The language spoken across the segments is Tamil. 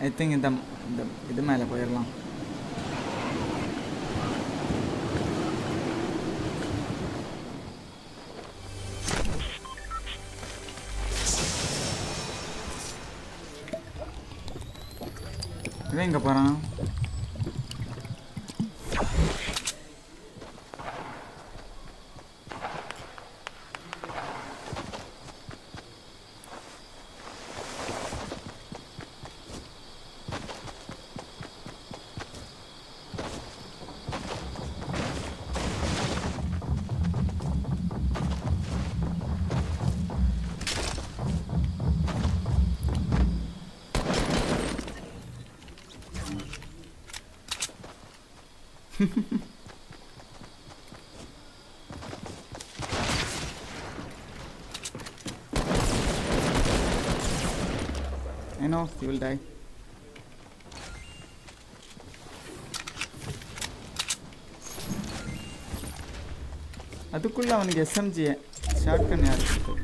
ஐ திங்க் இந்த இந்த இது மேலே போயிடலாம் இவன் எங்கே போகிறான் I know you will die. அதுக்குள்ள அவனுக்கு எஸ்எம்ஜி ஷார்ட் கன் யார் கொடுத்தது?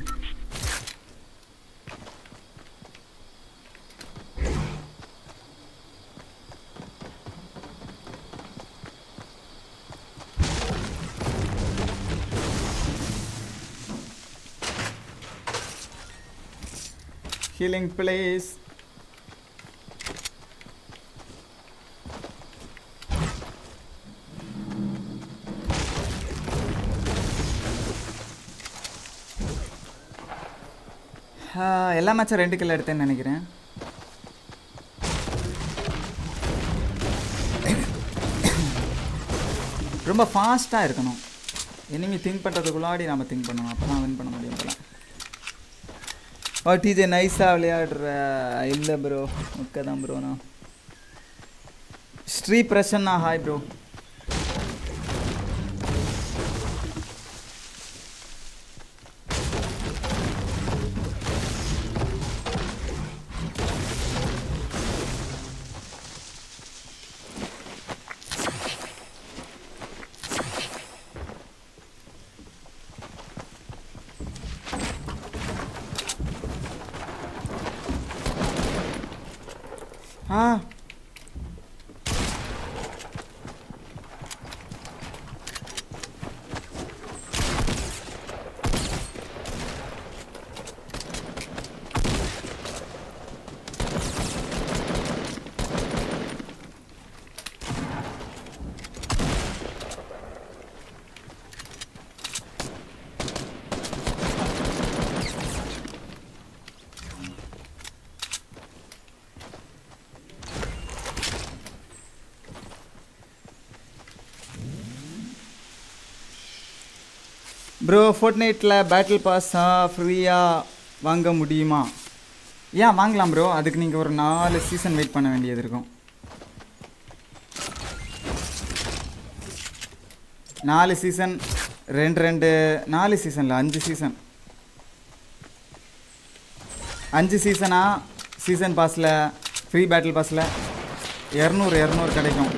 Healing place. ஆஹ், எல்லா மேட்சும் ரெண்டு கில் எடுத்தேன்னு நினைக்கிறேன் ரொம்ப ஃபாஸ்ட்டாக இருக்கணும் எனிமி திங்க் பண்ணுறதுக்குள்ளாடி நம்ம திங்க் பண்ணணும் அப்போ தான் வின் பண்ண முடியும் போல ஓ டிஜே நைஸாக விளையாடுற இல்லை ப்ரோ ஓகே தான் ப்ரோ நான் ஸ்ரீ பிரசன்னா ஹாய் ப்ரோ ஆ ப்ரோ ஃபோர்ட்நைட்டில் பேட்டில் பாஸாக ஃப்ரீயாக வாங்க முடியுமா ஏன் வாங்கலாம் ப்ரோ அதுக்கு நீங்கள் ஒரு நாலு சீசன் வெயிட் பண்ண வேண்டியது இருக்கும் நாலு சீசன் ரெண்டு ரெண்டு நாலு சீசனில் அஞ்சு சீசன் அஞ்சு சீசனாக சீசன் பாஸில் ஃப்ரீ பேட்டில் பாஸில் இரநூறு இரநூறு கிடைக்கும்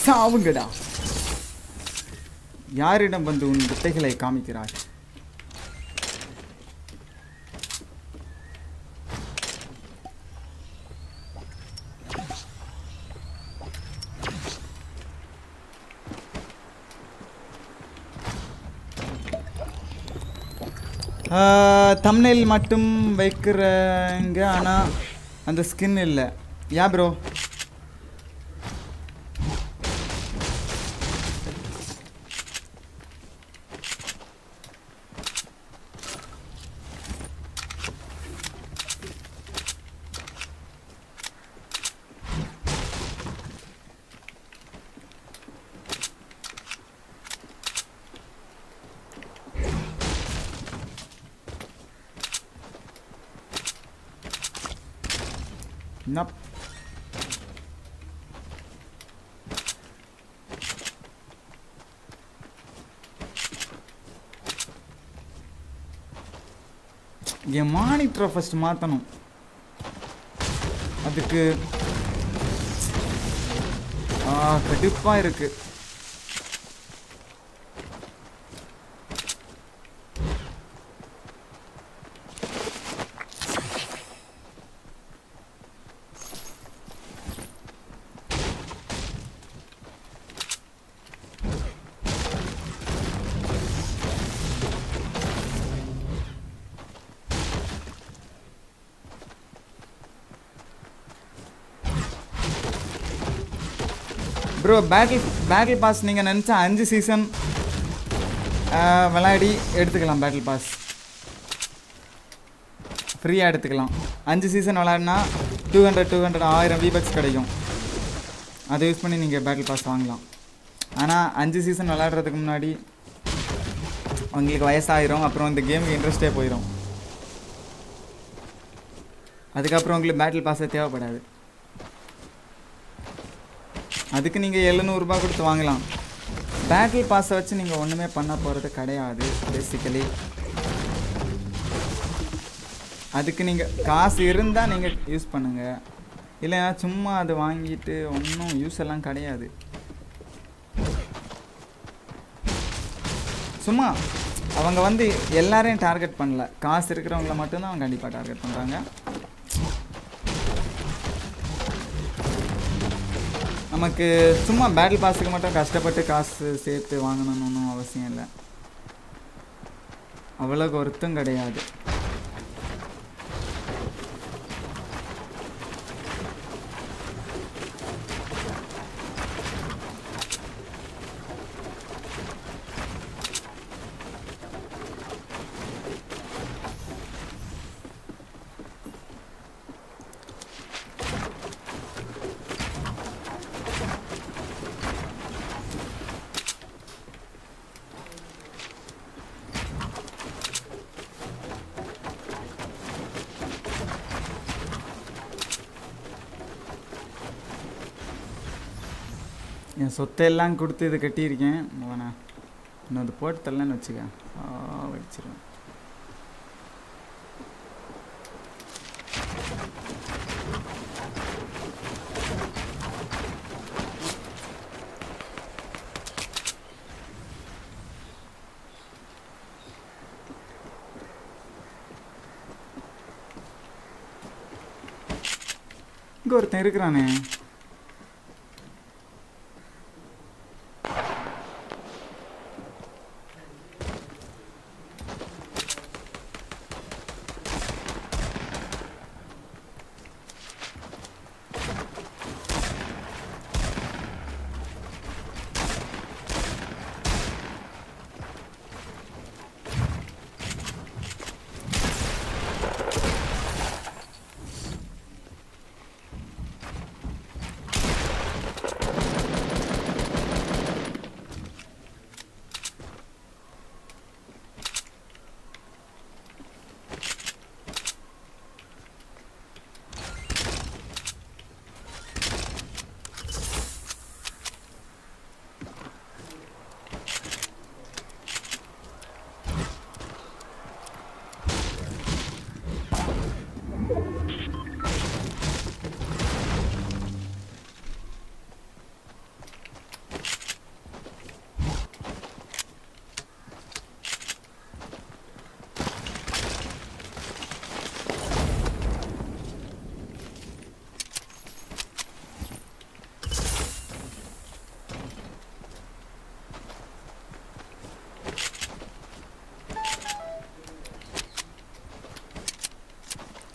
சாவுங்கடா யாரிடம் வந்து உன் வித்தைகளை காமிக்கிறாய் தம்னைல் மட்டும் வைக்கிறங்க ஆனால் அந்த ஸ்கின் இல்லை யா ப்ரோ Nope. என் மானிட்டரை ஃபஸ்ட் மாற்றணும் அதுக்கு ஆ கடுப்பாக இருக்கு ப்ரோ பேட்டில் பேட்டில் பாஸ் நீங்கள் நினச்சா அஞ்சு சீசன் விளையாடி எடுத்துக்கலாம் பேட்டில் பாஸ் ஃப்ரீயாக எடுத்துக்கலாம் அஞ்சு சீசன் விளையாடினா டூ ஹண்ட்ரட் டூ ஹண்ட்ரட் ஆயிரம் விபக்ஸ் கிடைக்கும் அதை யூஸ் பண்ணி நீங்கள் பேட்டில் பாஸ் வாங்கலாம் ஆனால் அஞ்சு சீசன் விளையாடுறதுக்கு முன்னாடி உங்களுக்கு வயசாயிரும் அப்புறம் இந்த கேமுக்கு இன்ட்ரெஸ்டே போயிடும் அதுக்கப்புறம் உங்களுக்கு பேட்டில் பாஸே தேவைப்படாது அதுக்கு நீங்கள் எழுநூறுபா கொடுத்து வாங்கலாம் பேட்டில் பாஸை வச்சு நீங்கள் ஒன்றுமே பண்ண போகிறது கிடையாது பேசிக்கலி அதுக்கு நீங்கள் காசு இருந்தால் நீங்கள் யூஸ் பண்ணுங்கள் இல்லைன்னா சும்மா அது வாங்கிட்டு ஒன்றும் யூஸ் எல்லாம் கிடையாது சும்மா அவங்க வந்து எல்லாரையும் டார்கெட் பண்ணல காசு இருக்கிறவங்கள மட்டும்தான் அவங்க கண்டிப்பாக டார்கெட் பண்ணுறாங்க நமக்கு சும்மா பேட்டில் பாஸுக்கு மட்டும் கஷ்டப்பட்டு காசு சேர்த்து வாங்கணும்னு ஒன்றும் அவசியம் இல்லை அவ்வளோக்கு ஒருத்தம் கிடையாது என் சொத்தையெல்லாம் கொடுத்து இது கட்டியிருக்கேன் அவனை இன்னும் அது போட்டு தரலன்னு வச்சுக்க வச்சிருவேன் இங்கே ஒருத்தன் இருக்கிறானே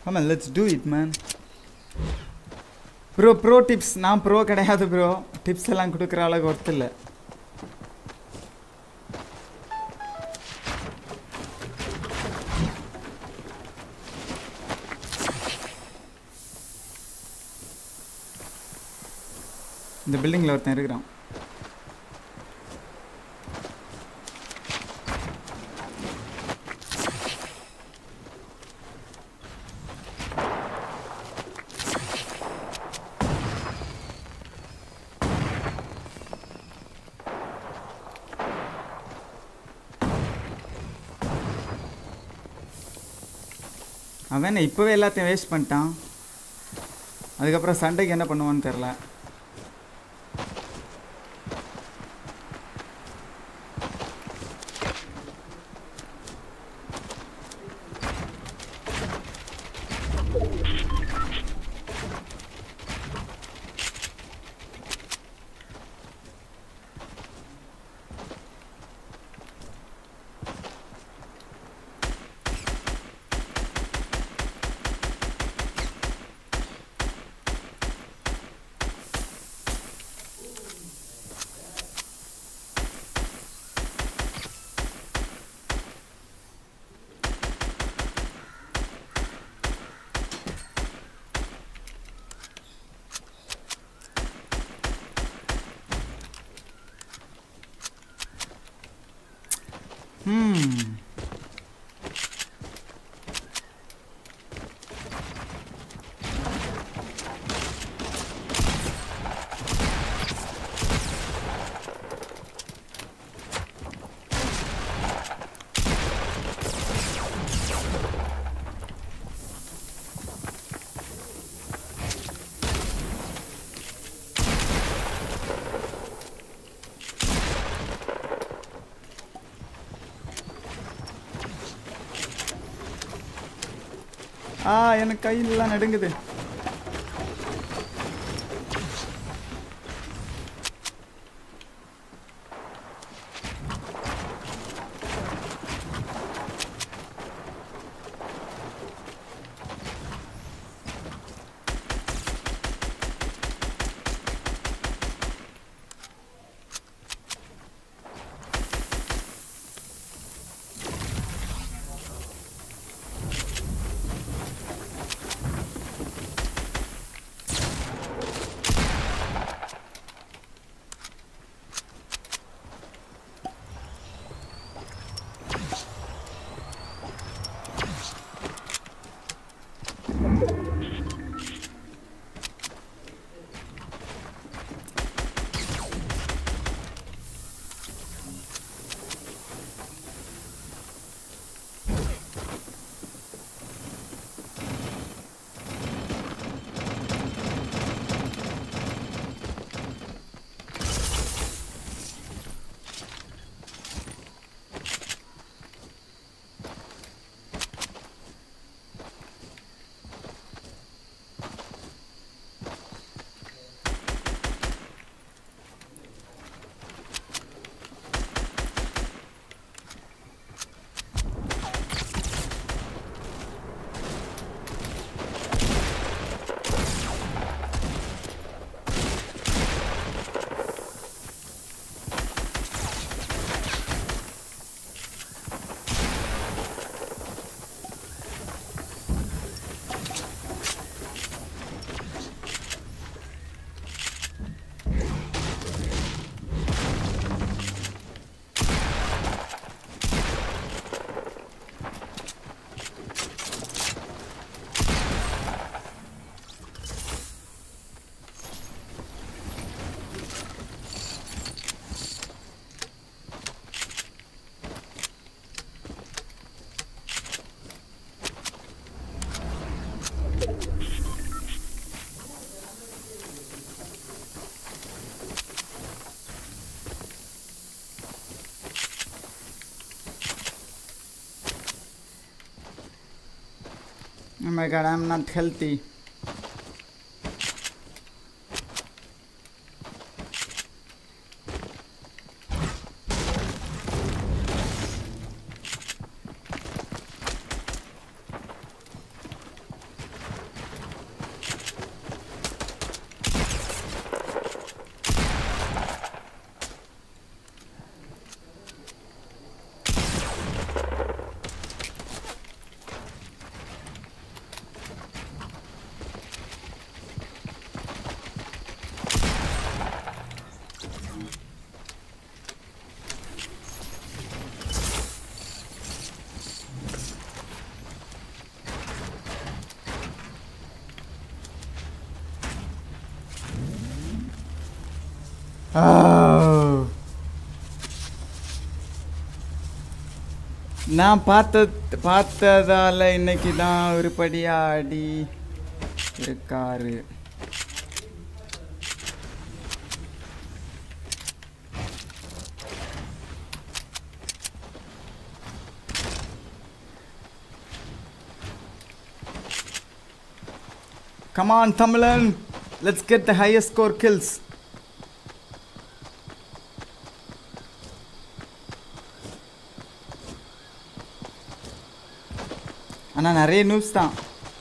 ஆமாம் let's do it man bro bro tips நான் ப்ரோ கிடையாது ப்ரோ டிப்ஸ் எல்லாம் கொடுக்குற அளவுக்கு ஒர்த்து இல்லை இந்த பில்டிங்கில் ஒருத்தன் இருக்கிறான் அவன் என்ன இப்போவே எல்லாத்தையும் வேஸ்ட் பண்ணிட்டான் அதுக்கப்புறம் சண்டைக்கு என்ன பண்ணுவான்னு தெரில Hmm. ஆ எனக்கு கையிலலாம் நடுங்குது Oh my god, I'm not healthy. நான் பார்த்த பார்த்ததால இன்னைக்கு தான் உருப்படியா ஆடி இருக்காரு Come on, Tamilan. Let's get the highest score kills. ஆனால் நிறைய நியூஸ் தான்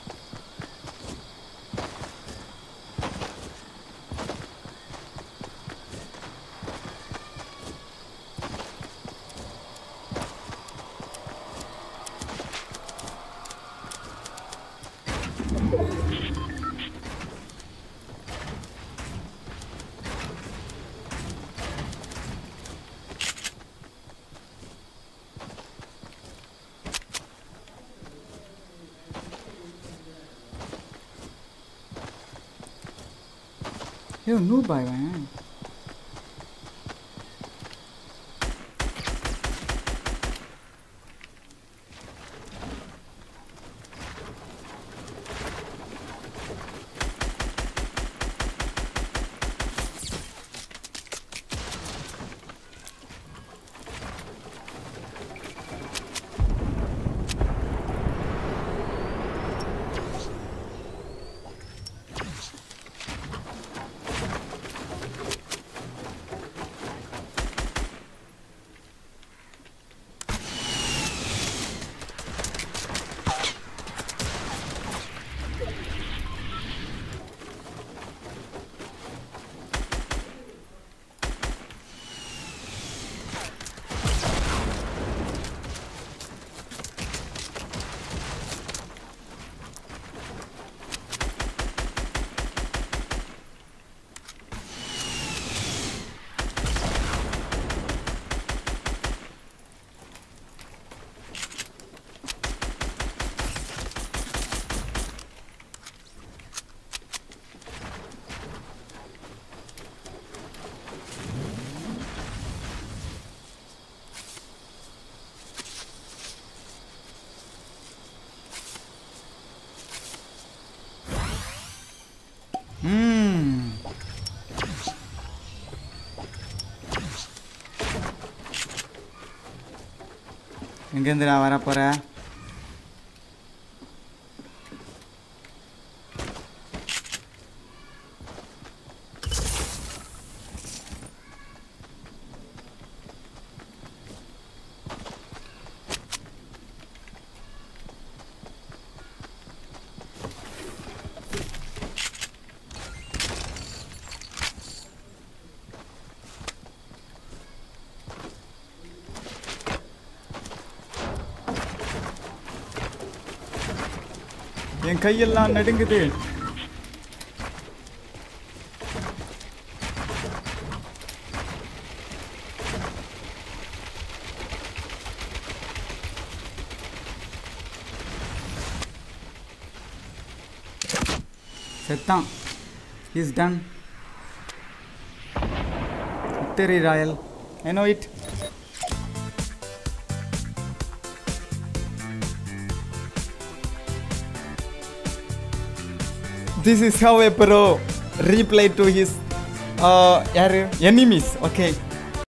ஐயோ நூ பாய்வன் ம் எங்கேருந்து நான் வர போகிறேன் என் கையெல்லாம் நடுங்குது செத்தான் is done victory royale I know it This is how a pro reply to his uh, யாரு enemies okay